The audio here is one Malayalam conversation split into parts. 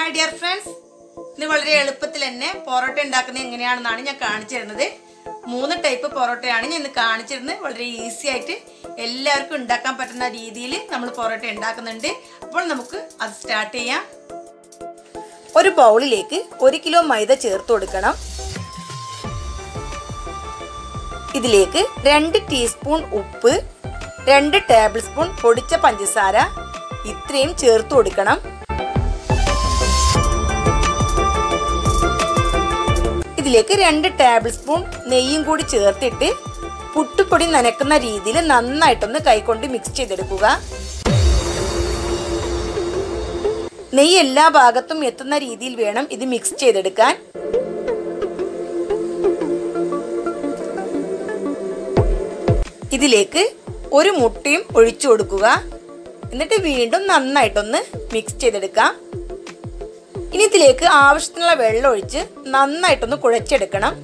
ഹായ് ഡിയർ ഫ്രണ്ട്സ് ഇന്ന് വളരെ എളുപ്പത്തിൽ തന്നെ പൊറോട്ട ഉണ്ടാക്കുന്നത് എങ്ങനെയാണെന്നാണ് ഞാൻ കാണിച്ചു തരുന്നത് മൂന്ന് ടൈപ്പ് പൊറോട്ടയാണ് ഞാൻ ഇന്ന് കാണിച്ചിരുന്നത് വളരെ ഈസി ആയിട്ട് എല്ലാവർക്കും ഉണ്ടാക്കാൻ പറ്റുന്ന രീതിയിൽ നമ്മൾ പൊറോട്ട ഉണ്ടാക്കുന്നുണ്ട് അപ്പോൾ നമുക്ക് അത് സ്റ്റാർട്ട് ചെയ്യാം ഒരു ബൗളിലേക്ക് ഒരു കിലോ മൈദ ചേർത്ത് കൊടുക്കണം ഇതിലേക്ക് രണ്ട് ടീസ്പൂൺ ഉപ്പ് രണ്ട് ടേബിൾ സ്പൂൺ പൊടിച്ച പഞ്ചസാര ഇത്രയും ചേർത്ത് കൊടുക്കണം ഇതിലേക്ക് രണ്ട് ടേബിൾ സ്പൂൺ നെയ്യും കൂടി ചേർത്തിട്ട് പുട്ടുപൊടി നനക്കുന്ന രീതിയിൽ നന്നായിട്ടൊന്ന് കൈകൊണ്ട് മിക്സ് ചെയ്തെടുക്കുക നെയ്യ് എല്ലാ ഭാഗത്തും എത്തുന്ന രീതിയിൽ വേണം ഇത് മിക്സ് ചെയ്തെടുക്കാൻ ഇതിലേക്ക് ഒരു മുട്ടയും ഒഴിച്ചു കൊടുക്കുക എന്നിട്ട് വീണ്ടും നന്നായിട്ടൊന്ന് മിക്സ് ചെയ്തെടുക്കാം ഇനി ഇതിലേക്ക് ആവശ്യത്തിനുള്ള വെള്ളം ഒഴിച്ച് നന്നായിട്ടൊന്ന് കുഴച്ചെടുക്കണം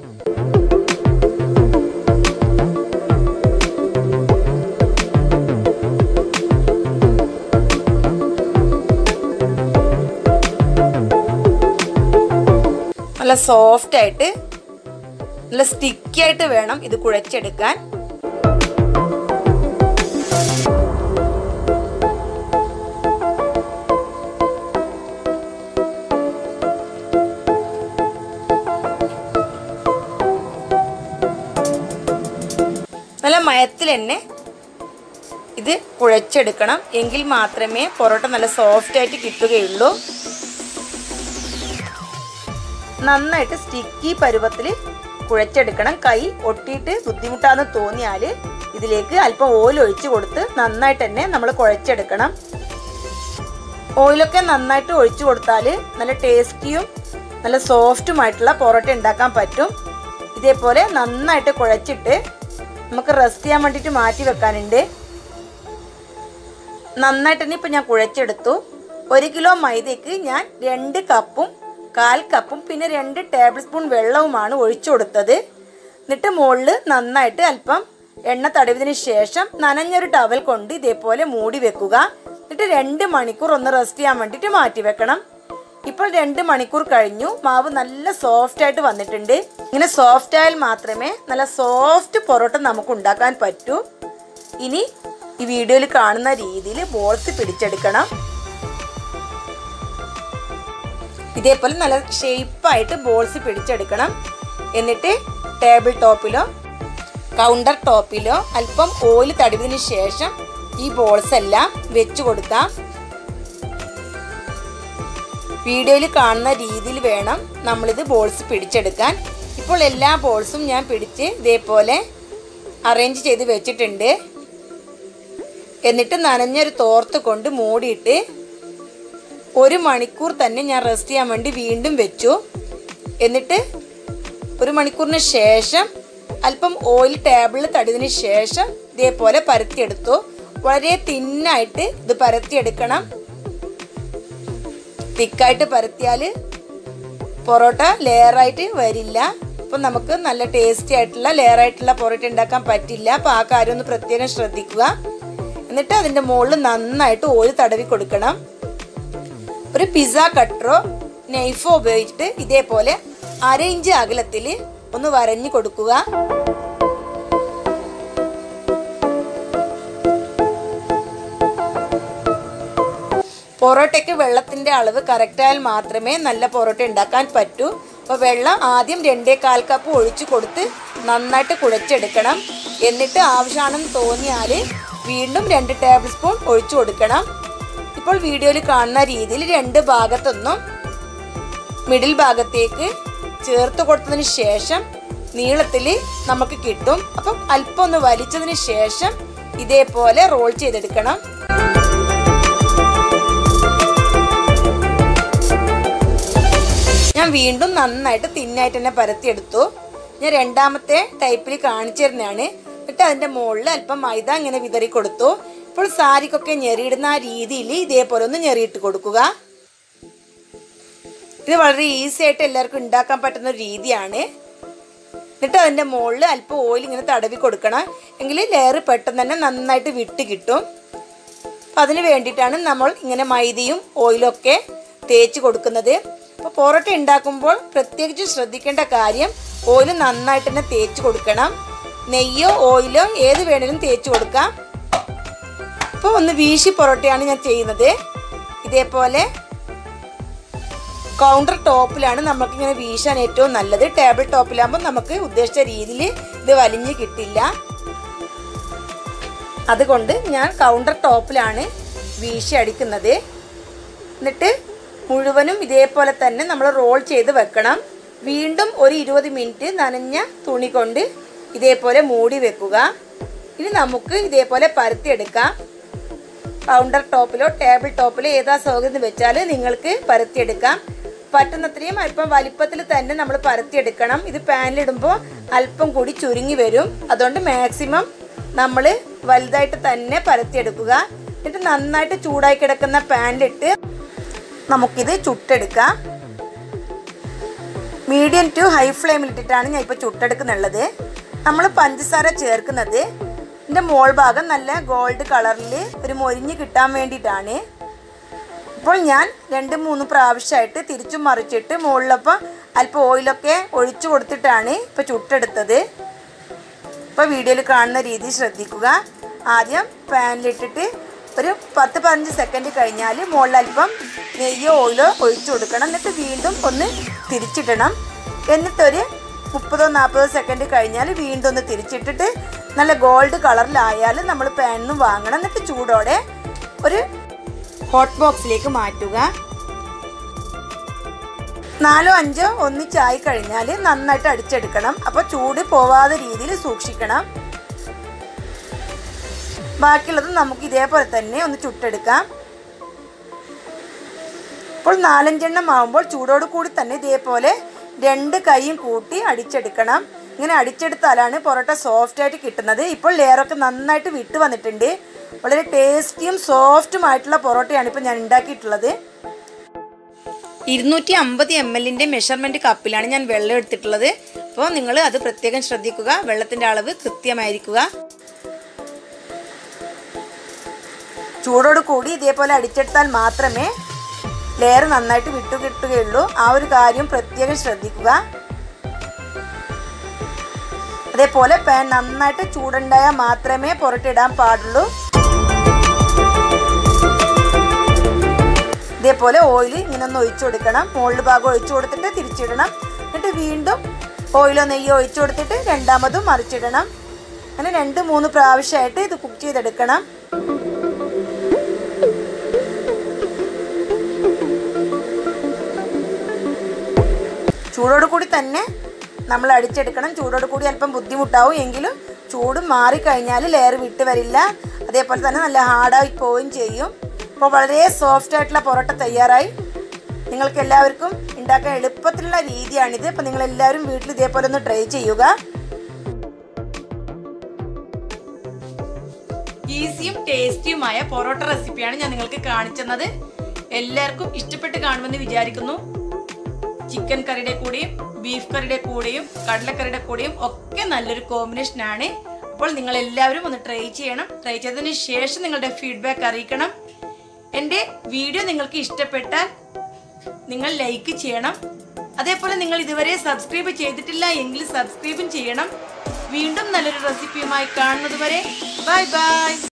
നല്ല സോഫ്റ്റ് ആയിട്ട് നല്ല സ്റ്റിക്കി ആയിട്ട് വേണം ഇത് കുഴച്ചെടുക്കാൻ നല്ല മയത്തിൽ തന്നെ ഇത് കുഴച്ചെടുക്കണം എങ്കിൽ മാത്രമേ പൊറോട്ട നല്ല സോഫ്റ്റ് ആയിട്ട് കിട്ടുകയുള്ളൂ നന്നായിട്ട് സ്റ്റിക്കി പരുവത്തിൽ കുഴച്ചെടുക്കണം കൈ ഒട്ടിയിട്ട് ബുദ്ധിമുട്ടാന്ന് തോന്നിയാൽ ഇതിലേക്ക് അല്പം ഓയിൽ ഒഴിച്ച് കൊടുത്ത് നന്നായിട്ട് തന്നെ നമ്മൾ കുഴച്ചെടുക്കണം ഓയിലൊക്കെ നന്നായിട്ട് ഒഴിച്ചു കൊടുത്താൽ നല്ല ടേസ്റ്റിയും നല്ല സോഫ്റ്റുമായിട്ടുള്ള പൊറോട്ട ഉണ്ടാക്കാൻ പറ്റും ഇതേപോലെ നന്നായിട്ട് കുഴച്ചിട്ട് നമുക്ക് റെസ്റ്റ് ചെയ്യാൻ വേണ്ടിയിട്ട് മാറ്റി വെക്കാനുണ്ട് നന്നായിട്ട് തന്നെ ഇപ്പം ഞാൻ കുഴച്ചെടുത്തു ഒരു കിലോ മൈദയ്ക്ക് ഞാൻ രണ്ട് കപ്പും കാൽ കപ്പും പിന്നെ രണ്ട് ടേബിൾ സ്പൂൺ വെള്ളവുമാണ് ഒഴിച്ചു കൊടുത്തത് എന്നിട്ട് മുകളിൽ നന്നായിട്ട് അല്പം എണ്ണ തടവിയതിന് ശേഷം നനഞ്ഞൊരു ടവൽ കൊണ്ട് ഇതേപോലെ മൂടി വെക്കുക എന്നിട്ട് രണ്ട് മണിക്കൂർ ഒന്ന് റെസ്റ്റ് ചെയ്യാൻ വേണ്ടിയിട്ട് മാറ്റി വെക്കണം ഇപ്പോൾ രണ്ട് മണിക്കൂർ കഴിഞ്ഞു മാവ് നല്ല സോഫ്റ്റ് ആയിട്ട് വന്നിട്ടുണ്ട് ഇങ്ങനെ സോഫ്റ്റ് ആയാൽ മാത്രമേ നല്ല സോഫ്റ്റ് പൊറോട്ട നമുക്ക് ഉണ്ടാക്കാൻ പറ്റൂ ഇനി ഈ വീഡിയോയിൽ കാണുന്ന രീതിയിൽ ബോൾസ് പിടിച്ചെടുക്കണം ഇതേപോലെ നല്ല ഷേപ്പായിട്ട് ബോൾസ് പിടിച്ചെടുക്കണം എന്നിട്ട് ടേബിൾ ടോപ്പിലോ കൗണ്ടർ ടോപ്പിലോ അല്പം ഓയിൽ തടവിയതിന് ശേഷം ഈ ബോൾസ് എല്ലാം വെച്ചു കൊടുക്കാം വീഡിയോയിൽ കാണുന്ന രീതിയിൽ വേണം നമ്മളിത് ബോൾസ് പിടിച്ചെടുക്കാൻ ഇപ്പോൾ എല്ലാ ബോൾസും ഞാൻ പിടിച്ച് ഇതേപോലെ അറേഞ്ച് ചെയ്ത് വെച്ചിട്ടുണ്ട് എന്നിട്ട് നനഞ്ഞൊരു തോർത്ത് കൊണ്ട് മൂടിയിട്ട് ഒരു മണിക്കൂർ തന്നെ ഞാൻ റെസ്റ്റ് ചെയ്യാൻ വേണ്ടി വീണ്ടും വെച്ചു എന്നിട്ട് ഒരു മണിക്കൂറിന് ശേഷം അല്പം ഓയിൽ ടേബിളിൽ തടിയതിന് ശേഷം ഇതേപോലെ പരത്തിയെടുത്തു വളരെ തിന്നായിട്ട് ഇത് പരത്തിയെടുക്കണം തിക്കായിട്ട് പരത്തിയാൽ പൊറോട്ട ലെയറായിട്ട് വരില്ല അപ്പം നമുക്ക് നല്ല ടേസ്റ്റി ആയിട്ടുള്ള ലെയറായിട്ടുള്ള പൊറോട്ട ഉണ്ടാക്കാൻ പറ്റില്ല അപ്പോൾ ആ കാര്യം ഒന്ന് പ്രത്യേകം ശ്രദ്ധിക്കുക എന്നിട്ട് അതിൻ്റെ മുകളിൽ നന്നായിട്ട് ഓയിൽ തടവി കൊടുക്കണം ഒരു പിസ്സ കട്ടറോ നൈഫോ ഉപയോഗിച്ചിട്ട് ഇതേപോലെ അര ഇഞ്ച് അകലത്തിൽ ഒന്ന് വരഞ്ഞു കൊടുക്കുക പൊറോട്ടയ്ക്ക് വെള്ളത്തിൻ്റെ അളവ് കറക്റ്റായാൽ മാത്രമേ നല്ല പൊറോട്ട ഉണ്ടാക്കാൻ പറ്റൂ അപ്പോൾ വെള്ളം ആദ്യം രണ്ടേ കാൽ കപ്പ് ഒഴിച്ചു കൊടുത്ത് നന്നായിട്ട് കുഴച്ചെടുക്കണം എന്നിട്ട് ആവശ്യമാണെന്ന് തോന്നിയാൽ വീണ്ടും രണ്ട് ടേബിൾ സ്പൂൺ ഒഴിച്ചു കൊടുക്കണം ഇപ്പോൾ വീഡിയോയിൽ കാണുന്ന രീതിയിൽ രണ്ട് ഭാഗത്തൊന്നും മിഡിൽ ഭാഗത്തേക്ക് ചേർത്ത് കൊടുത്തതിന് ശേഷം നീളത്തിൽ നമുക്ക് കിട്ടും അപ്പം അല്പം ഒന്ന് വലിച്ചതിന് ശേഷം ഇതേപോലെ റോൾ ചെയ്തെടുക്കണം ഞാൻ വീണ്ടും നന്നായിട്ട് തിന്നായിട്ട് തന്നെ പരത്തിയെടുത്തു ഞാൻ രണ്ടാമത്തെ ടൈപ്പിൽ കാണിച്ചു തരുന്നതാണ് എന്നിട്ട് അതിൻ്റെ മുകളിൽ അല്പം മൈദ ഇങ്ങനെ വിതറി കൊടുത്തു ഇപ്പോൾ സാരിക്കൊക്കെ ഞെറിയിടുന്ന ആ രീതിയിൽ ഇതേപോലെ ഒന്ന് ഞെറിയിട്ട് കൊടുക്കുക ഇത് വളരെ ഈസി ആയിട്ട് എല്ലാവർക്കും ഉണ്ടാക്കാൻ പറ്റുന്ന ഒരു രീതിയാണ് എന്നിട്ട് അതിൻ്റെ മുകളിൽ അല്പം ഓയിൽ ഇങ്ങനെ തടവി കൊടുക്കണം എങ്കിൽ ലെയർ പെട്ടെന്ന് തന്നെ നന്നായിട്ട് വിട്ട് കിട്ടും അപ്പം അതിന് വേണ്ടിയിട്ടാണ് നമ്മൾ ഇങ്ങനെ മൈദയും ഓയിലൊക്കെ തേച്ച് കൊടുക്കുന്നത് അപ്പോൾ പൊറോട്ട ഉണ്ടാക്കുമ്പോൾ പ്രത്യേകിച്ച് ശ്രദ്ധിക്കേണ്ട കാര്യം ഓയിൽ നന്നായിട്ട് തന്നെ തേച്ച് കൊടുക്കണം നെയ്യോ ഓയിലോ ഏത് വേണേലും തേച്ച് കൊടുക്കാം ഇപ്പോൾ ഒന്ന് വീശി പൊറോട്ടയാണ് ഞാൻ ചെയ്യുന്നത് ഇതേപോലെ കൗണ്ടർ ടോപ്പിലാണ് നമുക്കിങ്ങനെ വീശാൻ ഏറ്റവും നല്ലത് ടേബിൾ ടോപ്പിലാകുമ്പോൾ നമുക്ക് ഉദ്ദേശിച്ച രീതിയിൽ ഇത് വലിഞ്ഞ് കിട്ടില്ല അതുകൊണ്ട് ഞാൻ കൗണ്ടർ ടോപ്പിലാണ് വീശി അടിക്കുന്നത് എന്നിട്ട് മുഴുവനും ഇതേപോലെ തന്നെ നമ്മൾ റോൾ ചെയ്ത് വെക്കണം വീണ്ടും ഒരു ഇരുപത് മിനിറ്റ് നനഞ്ഞ തുണി കൊണ്ട് ഇതേപോലെ മൂടി വെക്കുക ഇനി നമുക്ക് ഇതേപോലെ പരത്തിയെടുക്കാം കൗണ്ടർ ടോപ്പിലോ ടേബിൾ ടോപ്പിലോ ഏതാ സൗകര്യം എന്ന് വെച്ചാൽ നിങ്ങൾക്ക് പരത്തിയെടുക്കാം പറ്റുന്നത്രയും അല്പം വലിപ്പത്തിൽ തന്നെ നമ്മൾ പരത്തിയെടുക്കണം ഇത് പാനിലിടുമ്പോൾ അല്പം കൂടി ചുരുങ്ങി വരും അതുകൊണ്ട് മാക്സിമം നമ്മൾ വലുതായിട്ട് തന്നെ പരത്തിയെടുക്കുക എന്നിട്ട് നന്നായിട്ട് ചൂടായി കിടക്കുന്ന പാനിലിട്ട് നമുക്കിത് ചുട്ടെടുക്കാം മീഡിയം ടു ഹൈ ഫ്ലെയിമിലിട്ടിട്ടാണ് ഞാൻ ഇപ്പോൾ ചുട്ടെടുക്കുന്നുള്ളത് നമ്മൾ പഞ്ചസാര ചേർക്കുന്നത് ഇതിൻ്റെ മോൾ ഭാഗം നല്ല ഗോൾഡ് കളറിൽ ഒരു മൊരിഞ്ഞ് കിട്ടാൻ വേണ്ടിയിട്ടാണ് ഇപ്പോൾ ഞാൻ രണ്ട് മൂന്ന് പ്രാവശ്യമായിട്ട് തിരിച്ചും മറിച്ചിട്ട് മുകളിലപ്പം അല്പം ഓയിലൊക്കെ ഒഴിച്ചു കൊടുത്തിട്ടാണ് ഇപ്പോൾ ചുട്ടെടുത്തത് ഇപ്പോൾ വീഡിയോയിൽ കാണുന്ന രീതി ശ്രദ്ധിക്കുക ആദ്യം പാനിലിട്ടിട്ട് ഒരു പത്ത് പതിനഞ്ച് സെക്കൻഡ് കഴിഞ്ഞാൽ മുകളിൽ അല്പം നെയ്യോ ഓയിലോ ഒഴിച്ചു കൊടുക്കണം എന്നിട്ട് വീണ്ടും ഒന്ന് തിരിച്ചിടണം എന്നിട്ടൊരു മുപ്പതോ നാൽപ്പതോ സെക്കൻഡ് കഴിഞ്ഞാൽ വീണ്ടും ഒന്ന് തിരിച്ചിട്ടിട്ട് നല്ല ഗോൾഡ് കളറിലായാൽ നമ്മൾ പാനിൽ നിന്ന് വാങ്ങണം എന്നിട്ട് ചൂടോടെ ഒരു ഹോട്ട് ബോക്സിലേക്ക് മാറ്റുക നാലോ അഞ്ചോ ഒന്നിച്ചായി കഴിഞ്ഞാൽ നന്നായിട്ട് അടിച്ചെടുക്കണം അപ്പോൾ ചൂട് പോവാതെ രീതിയിൽ സൂക്ഷിക്കണം ബാക്കിയുള്ളത് നമുക്ക് ഇതേപോലെ തന്നെ ഒന്ന് ചുട്ടെടുക്കാം ഇപ്പോൾ നാലഞ്ചെണ്ണം ആകുമ്പോൾ ചൂടോട് കൂടി തന്നെ ഇതേപോലെ രണ്ട് കൈയും കൂട്ടി അടിച്ചെടുക്കണം ഇങ്ങനെ അടിച്ചെടുത്താലാണ് പൊറോട്ട സോഫ്റ്റ് ആയിട്ട് കിട്ടുന്നത് ഇപ്പോൾ ലെയറൊക്കെ നന്നായിട്ട് വിട്ട് വന്നിട്ടുണ്ട് വളരെ ടേസ്റ്റിയും സോഫ്റ്റുമായിട്ടുള്ള പൊറോട്ടയാണ് ഇപ്പോൾ ഞാൻ ഉണ്ടാക്കിയിട്ടുള്ളത് ഇരുന്നൂറ്റി അമ്പത് എം എല്ലിൻ്റെ മെഷർമെൻറ്റ് കപ്പിലാണ് ഞാൻ വെള്ളം എടുത്തിട്ടുള്ളത് അപ്പോൾ നിങ്ങൾ അത് പ്രത്യേകം ശ്രദ്ധിക്കുക വെള്ളത്തിൻ്റെ അളവ് കൃത്യമായിരിക്കുക ചൂടോട് കൂടി ഇതേപോലെ അടിച്ചെടുത്താൽ മാത്രമേ ലെയർ നന്നായിട്ട് വിട്ടു കിട്ടുകയുള്ളൂ ആ ഒരു കാര്യം പ്രത്യേകം ശ്രദ്ധിക്കുക അതേപോലെ പാൻ നന്നായിട്ട് ചൂടുണ്ടായാൽ മാത്രമേ പുറത്തിടാൻ പാടുള്ളൂ ഇതേപോലെ ഓയിൽ ഇങ്ങനെ ഒന്ന് ഒഴിച്ചു കൊടുക്കണം മുകളിൽ ഭാഗം ഒഴിച്ചു കൊടുത്തിട്ട് തിരിച്ചിടണം എന്നിട്ട് വീണ്ടും ഓയിലോ നെയ്യോ ഒഴിച്ചു കൊടുത്തിട്ട് രണ്ടാമതും മറിച്ചിടണം അങ്ങനെ രണ്ട് മൂന്ന് പ്രാവശ്യമായിട്ട് ഇത് കുക്ക് ചെയ്തെടുക്കണം ചൂടോട് കൂടി തന്നെ നമ്മൾ അടിച്ചെടുക്കണം ചൂടോട് കൂടി അല്പം ബുദ്ധിമുട്ടാവും എങ്കിലും ചൂട് മാറിക്കഴിഞ്ഞാൽ ലെയർ വിട്ട് വരില്ല അതേപോലെ തന്നെ നല്ല ഹാർഡായി പോവുകയും ചെയ്യും അപ്പോൾ വളരെ സോഫ്റ്റ് ആയിട്ടുള്ള പൊറോട്ട തയ്യാറായി നിങ്ങൾക്ക് എല്ലാവർക്കും ഉണ്ടാക്കാൻ എളുപ്പത്തിലുള്ള രീതിയാണിത് അപ്പോൾ നിങ്ങൾ എല്ലാവരും വീട്ടിൽ ഇതേപോലെ ഒന്ന് ട്രൈ ചെയ്യുക ഈസിയും ടേസ്റ്റിയുമായ പൊറോട്ട റെസിപ്പിയാണ് ഞാൻ നിങ്ങൾക്ക് കാണിച്ചത് എല്ലാവർക്കും ഇഷ്ടപ്പെട്ട് കാണുമെന്ന് വിചാരിക്കുന്നു ചിക്കൻ കറിയുടെ കൂടെയും ബീഫ് കറിയുടെ കൂടെയും കടലക്കറിയുടെ കൂടെയും ഒക്കെ നല്ലൊരു കോമ്പിനേഷൻ ആണ് അപ്പോൾ നിങ്ങൾ എല്ലാവരും ഒന്ന് ട്രൈ ചെയ്യണം ട്രൈ ചെയ്തതിന് ശേഷം നിങ്ങളുടെ ഫീഡ്ബാക്ക് അറിയിക്കണം എൻ്റെ വീഡിയോ നിങ്ങൾക്ക് ഇഷ്ടപ്പെട്ടാൽ നിങ്ങൾ ലൈക്ക് ചെയ്യണം അതേപോലെ നിങ്ങൾ ഇതുവരെ സബ്സ്ക്രൈബ് ചെയ്തിട്ടില്ല എങ്കിൽ സബ്സ്ക്രൈബും ചെയ്യണം വീണ്ടും നല്ലൊരു റെസിപ്പിയുമായി കാണുന്നത് വരെ ബൈ ബൈ